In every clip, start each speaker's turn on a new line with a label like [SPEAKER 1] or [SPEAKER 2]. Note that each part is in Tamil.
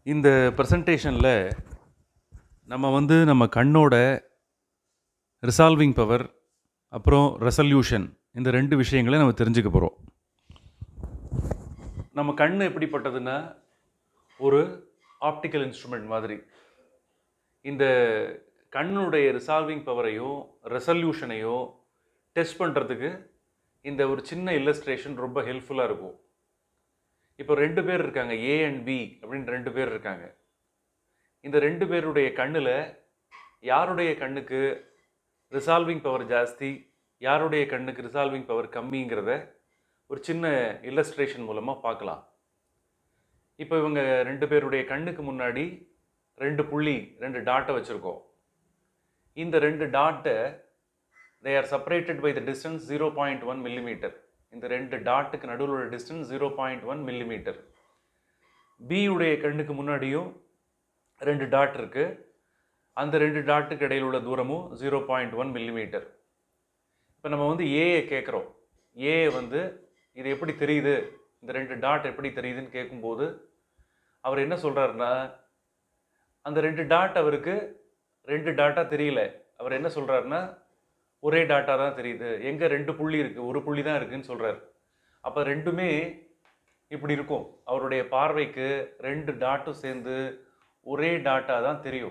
[SPEAKER 1] இந்த ப்ரெசன்டேஷனில் நம்ம வந்து நம்ம கண்ணோட ரிசால்விங் பவர் அப்புறம் ரெசல்யூஷன் இந்த ரெண்டு விஷயங்களை நம்ம தெரிஞ்சுக்க போகிறோம் நம்ம கண் எப்படிப்பட்டதுன்னா ஒரு ஆப்டிக்கல் இன்ஸ்ட்ருமெண்ட் மாதிரி இந்த கண்ணுடைய ரிசால்விங் பவரையோ ரெசல்யூஷனையோ டெஸ்ட் பண்ணுறதுக்கு இந்த ஒரு சின்ன இல்லஸ்ட்ரேஷன் ரொம்ப ஹெல்ப்ஃபுல்லாக இருக்கும் இப்போ ரெண்டு பேர் இருக்காங்க ஏ அண்ட் பி அப்படின்னு ரெண்டு பேர் இருக்காங்க இந்த ரெண்டு பேருடைய கண்ணில் யாருடைய கண்ணுக்கு ரிசால்விங் பவர் ஜாஸ்தி யாருடைய கண்ணுக்கு ரிசால்விங் பவர் கம்மிங்கிறத ஒரு சின்ன இல்லஸ்ட்ரேஷன் மூலமாக பார்க்கலாம் இப்போ இவங்க ரெண்டு பேருடைய கண்ணுக்கு முன்னாடி ரெண்டு புள்ளி ரெண்டு டாட்டை வச்சுருக்கோம் இந்த ரெண்டு டாட்டை they are separated by the distance zero point one millimetre இந்த ரெண்டு டாட்டுக்கு நடுவில் உள்ள distance zero point one millimetre உடைய கண்ணுக்கு முன்னாடியும் ரெண்டு டாட் இருக்கு அந்த ரெண்டு டாட்டுக்கு இடையில் உள்ள தூரமும் ஜீரோ பாயிண்ட் ஒன் மில்லிமீட்டர் இப்போ நம்ம வந்து ஏயை கேட்குறோம் ஏ வந்து இது எப்படி தெரியுது இந்த ரெண்டு டாட் எப்படி தெரியுதுன்னு கேட்கும்போது அவர் என்ன சொல்கிறாருன்னா அந்த ரெண்டு டாட் அவருக்கு ரெண்டு டாட்டா தெரியல அவர் என்ன சொல்கிறாருன்னா ஒரே டாட்டா தான் தெரியுது எங்கே ரெண்டு புள்ளி இருக்குது ஒரு புள்ளி தான் இருக்குன்னு சொல்கிறார் அப்போ ரெண்டுமே இப்படி இருக்கும் அவருடைய பார்வைக்கு ரெண்டு டாட்டும் சேர்ந்து ஒரே டாட்டா தான் தெரியும்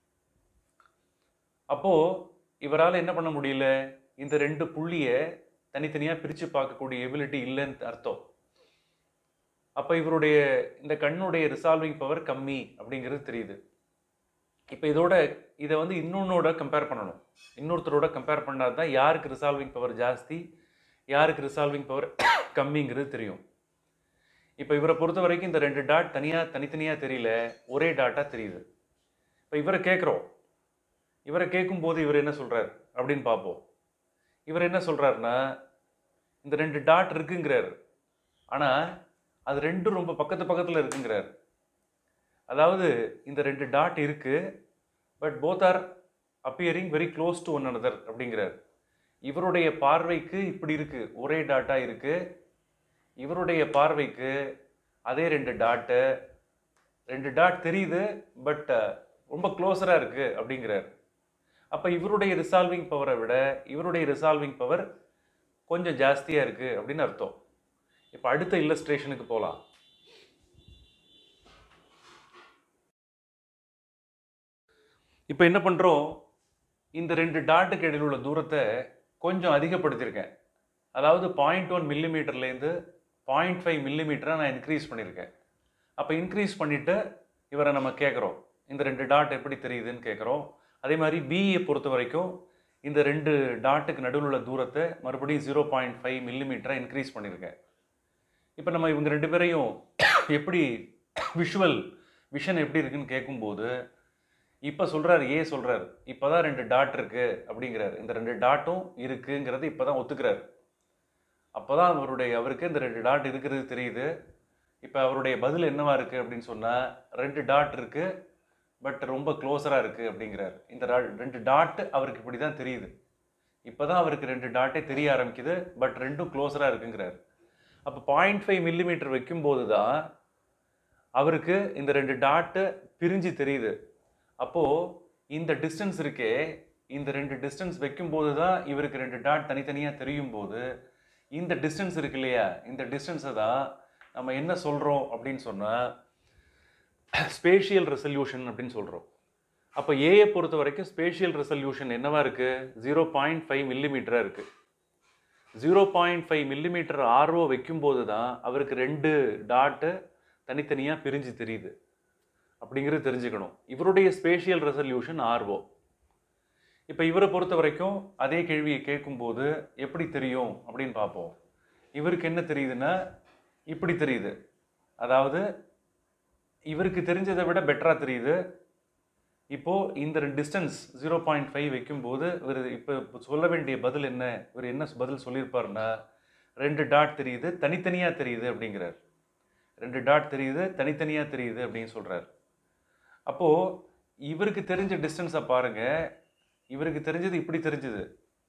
[SPEAKER 1] அப்போது இவரால் என்ன பண்ண முடியல இந்த ரெண்டு புள்ளியை தனித்தனியாக பிரித்து பார்க்கக்கூடிய எபிலிட்டி இல்லைன்னு அர்த்தம் அப்போ இவருடைய இந்த கண்ணுடைய ரிசால்விங் பவர் கம்மி அப்படிங்கிறது தெரியுது இப்போ இதோட இதை வந்து இன்னொன்னோட கம்பேர் பண்ணணும் இன்னொருத்தரோட கம்பேர் பண்ணால் தான் யாருக்கு ரிசால்விங் பவர் ஜாஸ்தி யாருக்கு ரிசால்விங் பவர் கம்மிங்கிறது தெரியும் இப்போ இவரை பொறுத்த வரைக்கும் இந்த ரெண்டு டாட் தனியாக தனித்தனியாக தெரியல ஒரே டாட்டாக தெரியுது இப்போ இவரை கேட்குறோம் இவரை கேட்கும்போது இவர் என்ன சொல்கிறார் அப்படின்னு பார்ப்போம் இவர் என்ன சொல்கிறாருன்னா இந்த ரெண்டு டாட் இருக்குங்கிறார் ஆனால் அது ரெண்டும் ரொம்ப பக்கத்து பக்கத்தில் இருக்குங்கிறார் அதாவது இந்த ரெண்டு டாட் இருக்கு but both are appearing very close to one another அப்படிங்கிறார் இவருடைய பார்வைக்கு இப்படி இருக்கு ஒரே டாட்டா இருக்கு இவருடைய பார்வைக்கு அதே ரெண்டு டாட்டு ரெண்டு டாட் தெரியுது பட் ரொம்ப க்ளோஸராக இருக்கு அப்படிங்கிறார் அப்போ இவருடைய ரிசால்விங் பவரை விட இவருடைய ரிசால்விங் பவர் கொஞ்சம் ஜாஸ்தியாக இருக்குது அப்படின்னு அர்த்தம் இப்போ அடுத்த இல்லஸ்ட்ரேஷனுக்கு போகலாம் இப்போ என்ன பண்ணுறோம் இந்த ரெண்டு டாட்டுக்கு இடையில் உள்ள தூரத்தை கொஞ்சம் அதிகப்படுத்தியிருக்கேன் அதாவது பாயிண்ட் ஒன் மில்லிமீட்டர்லேருந்து பாயிண்ட் ஃபைவ் மில்லிமீட்டரை நான் இன்க்ரீஸ் பண்ணியிருக்கேன் அப்போ இன்க்ரீஸ் பண்ணிவிட்டு இவரை நம்ம கேட்குறோம் இந்த ரெண்டு டாட் எப்படி தெரியுதுன்னு கேட்குறோம் அதே மாதிரி பிஇயை பொறுத்த வரைக்கும் இந்த ரெண்டு டாட்டுக்கு நடுவில் உள்ள தூரத்தை மறுபடியும் ஜீரோ பாயிண்ட் ஃபைவ் மில்லிமீட்டரை இன்க்ரீஸ் பண்ணியிருக்கேன் இப்போ நம்ம இவங்க ரெண்டு பேரையும் எப்படி விஷுவல் விஷன் எப்படி இருக்குன்னு கேட்கும்போது இப்போ சொல்கிறார் ஏ சொல்கிறார் இப்போ தான் ரெண்டு டாட் இருக்கு அப்படிங்கிறார் இந்த ரெண்டு டாட்டும் இருக்குங்கிறது இப்போ தான் ஒத்துக்கிறார் அப்போ தான் அவருடைய அவருக்கு இந்த ரெண்டு டாட் இருக்கிறது தெரியுது இப்போ அவருடைய பதில் என்னவா இருக்குது அப்படின்னு சொன்னால் ரெண்டு டாட் இருக்கு பட் ரொம்ப க்ளோஸராக இருக்குது அப்படிங்கிறார் இந்த ra- ரெண்டு டாட் அவருக்கு இப்படி தான் தெரியுது இப்போ தான் அவருக்கு ரெண்டு டாட்டே தெரிய ஆரம்பிக்குது பட் ரெண்டும் க்ளோஸராக இருக்குங்கிறார் அப்போ பாயிண்ட் ஃபைவ் மில்லிமீட்டர் வைக்கும்போது தான் அவருக்கு இந்த ரெண்டு டாட்டு பிரிஞ்சு தெரியுது அப்போது இந்த டிஸ்டன்ஸ் இருக்கே இந்த ரெண்டு டிஸ்டன்ஸ் வைக்கும்போது தான் இவருக்கு ரெண்டு டாட் தனித்தனியாக தெரியும் போது இந்த டிஸ்டன்ஸ் இருக்கு இல்லையா இந்த டிஸ்டன்ஸை தான் நம்ம என்ன சொல்கிறோம் அப்படின்னு சொன்னால் ஸ்பேஷியல் ரெசல்யூஷன் அப்படின்னு சொல்கிறோம் அப்போ ஏயை பொறுத்த வரைக்கும் ஸ்பேஷியல் ரெசல்யூஷன் என்னவா இருக்குது ஜீரோ பாயிண்ட் ஃபைவ் மில்லிமீட்டராக இருக்குது zero point five millimetre rho வைக்கும்போது தான் அவருக்கு ரெண்டு டாட்டு தனித்தனியாக பிரிஞ்சு தெரியுது அப்படிங்கிறது தெரிஞ்சுக்கணும் இவருடைய ஸ்பேஷியல் ரெசல்யூஷன் ஆர்ஓ இப்போ இவரை பொறுத்த வரைக்கும் அதே கேள்வியை கேட்கும்போது எப்படி தெரியும் அப்படின்னு பார்ப்போம் இவருக்கு என்ன தெரியுதுன்னா இப்படி தெரியுது அதாவது இவருக்கு தெரிஞ்சதை விட பெட்டராக தெரியுது இப்போது இந்த டிஸ்டன்ஸ் ஜீரோ பாயிண்ட் ஃபைவ் வைக்கும்போது இவர் இப்போ சொல்ல வேண்டிய பதில் என்ன இவர் என்ன பதில் சொல்லியிருப்பாருன்னா ரெண்டு டாட் தெரியுது தனித்தனியாக தெரியுது அப்படிங்கிறார் ரெண்டு டாட் தெரியுது தனித்தனியாக தெரியுது அப்படின்னு சொல்கிறார் அப்போது இவருக்கு தெரிஞ்ச டிஸ்டன்ஸை பாருங்கள் இவருக்கு தெரிஞ்சது இப்படி தெரிஞ்சது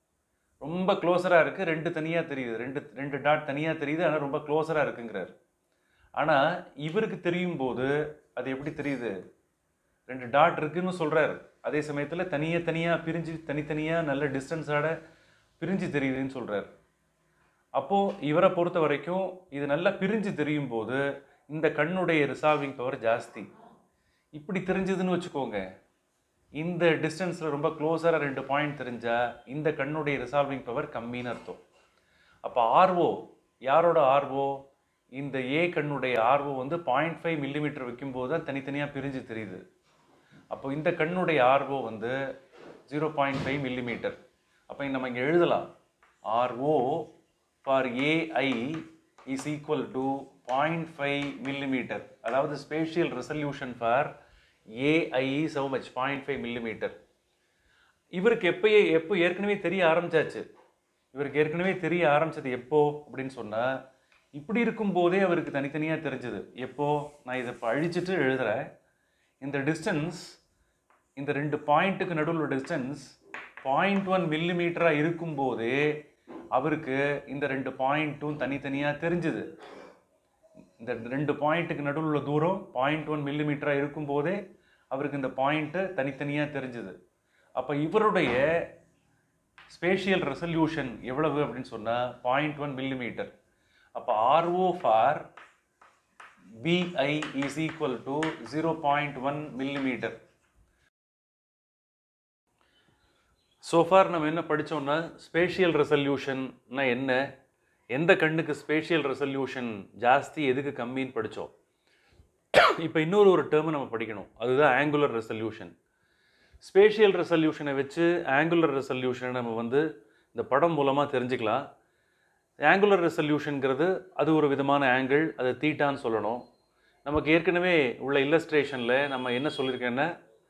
[SPEAKER 1] ரொம்ப க்ளோஸராக இருக்குது ரெண்டு தனியாக தெரியுது ரெண்டு ரெண்டு டாட் தனியாக தெரியுது ஆனால் ரொம்ப க்ளோஸராக இருக்குங்கிறார் ஆனால் இவருக்கு தெரியும் போது அது எப்படி தெரியுது ரெண்டு டாட் இருக்குன்னு சொல்றாரு அதே சமயத்துல தனியா தனியா பிரிஞ்சு தனித்தனியா நல்ல டிஸ்டன்ஸோட பிரிஞ்சு தெரியுதுன்னு சொல்றாரு அப்போ இவரை பொறுத்த வரைக்கும் இது நல்லா பிரிஞ்சு தெரியும் போது இந்த கண்ணுடைய ரிசால்விங் பவர் ஜாஸ்தி இப்படி தெரிஞ்சதுன்னு வச்சுக்கோங்க இந்த டிஸ்டன்ஸில் ரொம்ப க்ளோஸராக ரெண்டு பாயிண்ட் தெரிஞ்சா இந்த கண்ணுடைய ரிசால்விங் பவர் கம்மின்னு அர்த்தம் அப்போ ஆர்ஓ யாரோட ஆர்ஓ இந்த ஏ கண்ணுடைய ஆர்ஓ வந்து பாயிண்ட் ஃபைவ் மில்லிமீட்டர் வைக்கும்போது தான் தனித்தனியாக பிரிஞ்சு தெரியுது அப்போ இந்த கண்ணுடைய ஆர்ஓ வந்து ஜீரோ பாயிண்ட் ஃபைவ் மில்லிமீட்டர் அப்போ நம்ம இங்கே எழுதலாம் rho for AI is equal to point five millimetre அதாவது spatial resolution for AI so much point five millimetre இவருக்கு எப்பயே எப்போ ஏற்கனவே தெரிய ஆரம்பிச்சாச்சு இவருக்கு ஏற்கனவே தெரிய ஆரம்பிச்சது எப்போ அப்படின்னு சொன்னா இப்படி இருக்கும்போதே அவருக்கு தனித்தனியாக தெரிஞ்சது எப்போ நான் இதை இப்போ அழிச்சிட்டு எழுதுறேன் இந்த டிஸ்டன்ஸ் இந்த ரெண்டு பாயிண்ட்டுக்கு நடுவில் உள்ள டிஸ்டன்ஸ் பாயிண்ட் ஒன் மில்லிமீட்டராக இருக்கும்போதே அவருக்கு இந்த ரெண்டு பாயிண்ட்டும் தனித்தனியாக தெரிஞ்சுது இந்த ரெண்டு பாயிண்ட்டுக்கு நடுவில் உள்ள தூரம் பாயிண்ட் ஒன் மில்லிமீட்டராக இருக்கும்போதே அவருக்கு இந்த பாயிண்ட்டு தனித்தனியாக தெரிஞ்சுது அப்போ இவருடைய ஸ்பேஷியல் ரெசல்யூஷன் எவ்வளவு அப்படின்னு சொன்னால் பாயிண்ட் ஒன் மில்லிமீட்டர் அப்போ rho for BI is equal to zero point one millimetre so far நம்ம என்ன படித்தோம்னா ஸ்பேஷியல் ரெசல்யூஷன்னா என்ன எந்த கண்ணுக்கு ஸ்பேஷியல் ரெசல்யூஷன் ஜாஸ்தி எதுக்கு கம்மின்னு படித்தோம் இப்போ இன்னொரு ஒரு டேர்ம் நம்ம படிக்கணும் அதுதான் ஆங்குலர் ரெசல்யூஷன் ஸ்பேஷியல் ரெசல்யூஷனை வச்சு ஆங்குலர் ரெசல்யூஷனை நம்ம வந்து இந்த படம் மூலமாக தெரிஞ்சுக்கலாம் ஆங்குலர் ரெசல்யூஷனுங்கிறது அது ஒரு விதமான ஆங்கிள் அது தீட்டான்னு சொல்லணும் நமக்கு ஏற்கனவே உள்ள இல்லஸ்ட்ரேஷனில் நம்ம என்ன சொல்லியிருக்கேன்னா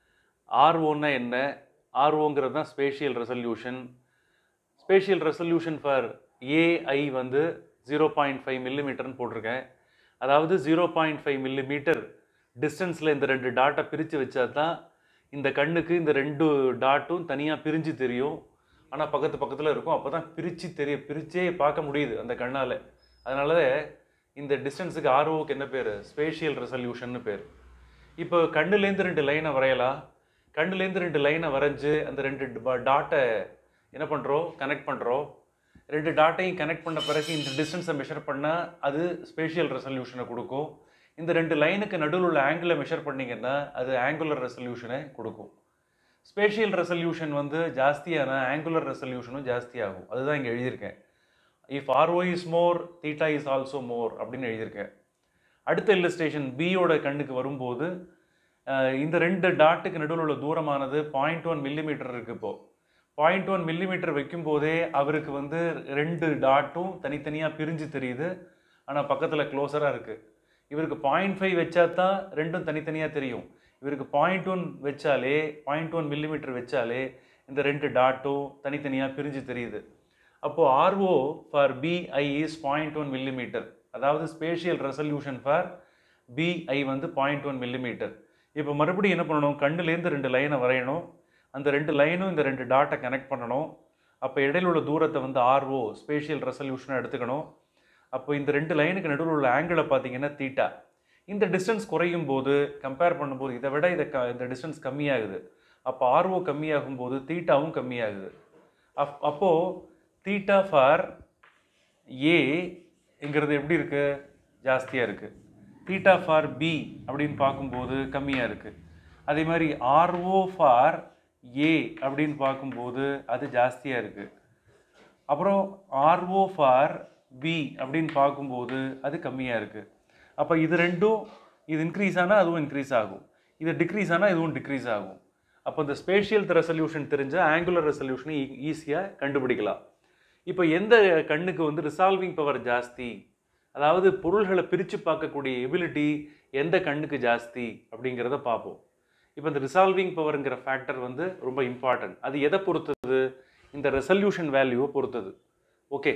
[SPEAKER 1] ஆர்ஓன்னா என்ன ஆர்ஓங்கிறது தான் spatial resolution spatial resolution for AI வந்து ஜீரோ பாயிண்ட் ஃபைவ் மில்லிமீட்டர்னு போட்டிருக்கேன் அதாவது ஜீரோ பாயிண்ட் ஃபைவ் மில்லிமீட்டர் டிஸ்டன்ஸில் இந்த ரெண்டு டாட்டை பிரித்து வச்சா தான் இந்த கண்ணுக்கு இந்த ரெண்டு டாட்டும் தனியாக பிரிஞ்சு தெரியும் ஆனால் பக்கத்து பக்கத்தில் இருக்கும் அப்போ தான் பிரித்து தெரிய பிரிச்சே பார்க்க முடியுது அந்த கண்ணால் அதனால இந்த டிஸ்டன்ஸுக்கு ஆர்ஓக்கு என்ன பேர் ஸ்பேஷியல் ரெசல்யூஷன்னு பேர் இப்போ கண்ணுலேருந்து ரெண்டு லைனை வரையலாம் கண்ணுலேருந்து ரெண்டு லைனை வரைஞ்சு அந்த ரெண்டு டாட்டை என்ன பண்ணுறோம் கனெக்ட் பண்ணுறோம் ரெண்டு டாட்டையும் கனெக்ட் பண்ண பிறகு இந்த டிஸ்டன்ஸை மெஷர் பண்ணால் அது ஸ்பேஷியல் ரெசல்யூஷனை கொடுக்கும் இந்த ரெண்டு லைனுக்கு நடுவில் உள்ள ஆங்கிளை மெஷர் பண்ணிங்கன்னா அது ஆங்குலர் ரெசல்யூஷனை கொடுக்கும் ஸ்பேஷியல் ரெசல்யூஷன் வந்து ஜாஸ்தியான ஆங்குலர் ரெசல்யூஷனும் ஜாஸ்தியாகும் அதுதான் இங்கே எழுதியிருக்கேன் if rho is more theta is also more அப்படின்னு எழுதியிருக்கேன் அடுத்த இல்லஸ்ட்ரேஷன் பியோட கண்ணுக்கு வரும்போது அஹ், இந்த ரெண்டு டாட்டுக்கு நடுவில் உள்ள தூரமானது பாயிண்ட் ஒன் மில்லிமீட்டர் இருக்கு இப்போ பாயிண்ட் ஒன் மில்லிமீட்டர் வைக்கும்போதே அவருக்கு வந்து ரெண்டு டாட்டும் தனித்தனியாக பிரிஞ்சு தெரியுது ஆனால் பக்கத்தில் க்ளோஸராக இருக்குது இவருக்கு பாயிண்ட் ஃபைவ் வச்சா தான் ரெண்டும் தனித்தனியாக தெரியும் இவருக்கு பாயிண்ட் ஒன் வச்சாலே பாயிண்ட் ஒன் மில்லிமீட்டர் வச்சாலே இந்த ரெண்டு டாட்டும் தனித்தனியாக பிரிஞ்சு தெரியுது அப்போது rho for BI is point one millimetre அதாவது ஸ்பேஷியல் ரெசல்யூஷன் ஃபார் பிஐ வந்து பாயிண்ட் ஒன் மில்லிமீட்டர் இப்போ மறுபடியும் என்ன பண்ணணும் கண்ணுலேருந்து ரெண்டு லைனை வரையணும் அந்த ரெண்டு லைனும் இந்த ரெண்டு டாட்டை கனெக்ட் பண்ணணும் அப்போ இடையில உள்ள தூரத்தை வந்து ஆர்ஓ ஸ்பேஷியல் ரெசல்யூஷனாக எடுத்துக்கணும் அப்போ இந்த ரெண்டு லைனுக்கு நடுவில் உள்ள ஆங்கிளை பார்த்தீங்கன்னா தீட்டா இந்த டிஸ்டன்ஸ் குறையும் போது கம்பேர் பண்ணும்போது இதை விட இதை க இந்த டிஸ்டன்ஸ் கம்மியாகுது அப்போ ஆர்ஓ கம்மியாகும் போது தீட்டாவும் கம்மியாகுது அப் அப்போது தீட்டா ஃபார் ஏங்கிறது எப்படி இருக்கு ஜாஸ்தியாக இருக்குது தீட்டா ஃபார் பி அப்படின்னு பார்க்கும்போது கம்மியாக இருக்குது அதே மாதிரி ஆர்ஓ ஃபார் ஏ அப்படின்னு பார்க்கும்போது அது ஜாஸ்தியாக இருக்குது அப்புறம் ஆர்ஓ ஃபார் பி அப்படின்னு பார்க்கும்போது அது கம்மியாக இருக்குது அப்போ இது ரெண்டும் இது இன்க்ரீஸ் ஆனால் அதுவும் இன்க்ரீஸ் ஆகும் இது டிக்ரீஸ் ஆனால் இதுவும் டிக்ரீஸ் ஆகும் அப்போ இந்த ஸ்பேஷியல் ரெசல்யூஷன் தெரிஞ்சால் ஆங்குலர் ரெசல்யூஷனை ஈஸியாக கண்டுபிடிக்கலாம் இப்போ எந்த கண்ணுக்கு வந்து ரிசால்விங் பவர் ஜாஸ்தி அதாவது பொருள்களை பிரித்து பார்க்கக்கூடிய எபிலிட்டி எந்த கண்ணுக்கு ஜாஸ்தி அப்படிங்கிறத பார்ப்போம் இப்போ இந்த ரிசால்விங் பவருங்கிற ஃபேக்டர் வந்து ரொம்ப இம்பார்ட்டன்ட் அது எதை பொறுத்தது இந்த ரெசல்யூஷன் வேல்யூவை பொறுத்தது ஓகே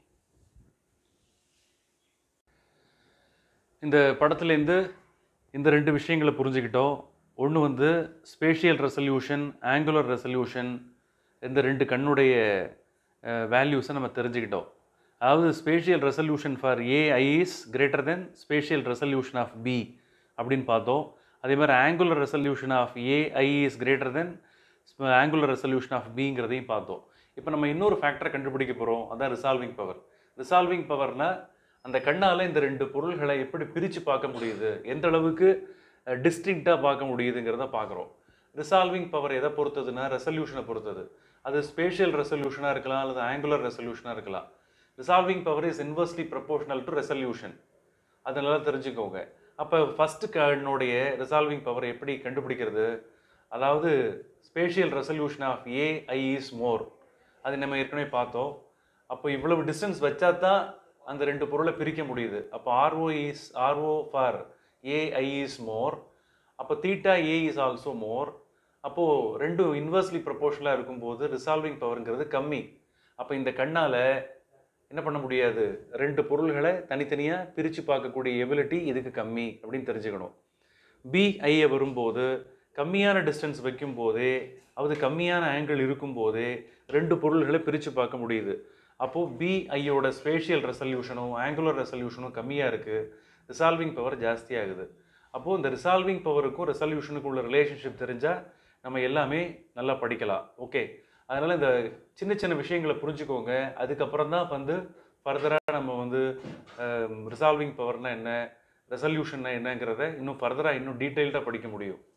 [SPEAKER 1] இந்த படத்துலேருந்து இந்த ரெண்டு விஷயங்களை புரிஞ்சுக்கிட்டோம் ஒன்று வந்து ஸ்பேஷியல் ரெசல்யூஷன் ஆங்குலர் ரெசல்யூஷன் இந்த ரெண்டு கண்ணுடைய வேல்யூஸை நம்ம தெரிஞ்சுக்கிட்டோம் அதாவது spatial resolution for AI is greater than spatial resolution of B அப்படின்னு பார்த்தோம் அதே மாதிரி angular resolution of AI is greater than angular resolution of பிங்கிறதையும் பார்த்தோம் இப்போ நம்ம இன்னொரு ஃபேக்டரை கண்டுபிடிக்க போகிறோம் அதான் ரிசால்விங் பவர் ரிசால்விங் பவர்னா அந்த கண்ணால் இந்த ரெண்டு பொருள்களை எப்படி பிரித்து பார்க்க முடியுது எந்த அளவுக்கு டிஸ்டிங்க்டாக பார்க்க முடியுதுங்கிறத பார்க்குறோம் ரிசால்விங் பவர் எதை பொறுத்ததுன்னா ரெசல்யூஷனை பொறுத்தது அது ஸ்பேஷியல் ரெசல்யூஷனாக இருக்கலாம் அல்லது ஆங்குலர் ரெசல்யூஷனாக இருக்கலாம் resolving power is inversely proportional to resolution அதனால தெரிஞ்சுக்கோங்க அப்போ ஃபஸ்ட்டு கண்ணுடைய ரிசால்விங் பவர் எப்படி கண்டுபிடிக்கிறது அதாவது spatial resolution of AI is more அது நம்ம ஏற்கனவே பார்த்தோம் அப்போ இவ்வளவு டிஸ்டன்ஸ் வச்சா தான் அந்த ரெண்டு பொருளை பிரிக்க முடியுது அப்போ RO is RO for AI is more அப்போ theta A is also more அப்போது ரெண்டும் இன்வெர்ஸ்லி ப்ரொபோஷனலாக இருக்கும்போது ரிசால்விங் பவருங்கிறது கம்மி அப்போ இந்த கண்ணால் என்ன பண்ண முடியாது ரெண்டு பொருள்களை தனித்தனியாக பிரித்து பார்க்கக்கூடிய எபிலிட்டி இதுக்கு கம்மி அப்படின்னு தெரிஞ்சுக்கணும் பிஐயை வரும்போது கம்மியான டிஸ்டன்ஸ் வைக்கும்போதே அது கம்மியான ஆங்கிள் இருக்கும்போதே ரெண்டு பொருள்களை பிரித்து பார்க்க முடியுது அப்போது பிஐயோட ஸ்பேஷியல் ரெசல்யூஷனும் ஆங்குலர் ரெசல்யூஷனும் கம்மியாக இருக்குது ரிசால்விங் பவர் ஜாஸ்தியாகுது அப்போது இந்த ரிசால்விங் பவருக்கும் ரெசல்யூஷனுக்கும் உள்ள ரிலேஷன்ஷிப் தெரிஞ்சால் நம்ம எல்லாமே நல்லா படிக்கலாம் ஓகே அதனால் இந்த சின்ன சின்ன விஷயங்களை புரிஞ்சுக்கோங்க அதுக்கப்புறம் தான் வந்து ஃபர்தராக நம்ம வந்து ரிசால்விங் பவர்னால் என்ன ரெசல்யூஷன்னா என்னங்கிறத இன்னும் ஃபர்தராக இன்னும் டீட்டெயில்டாக படிக்க முடியும்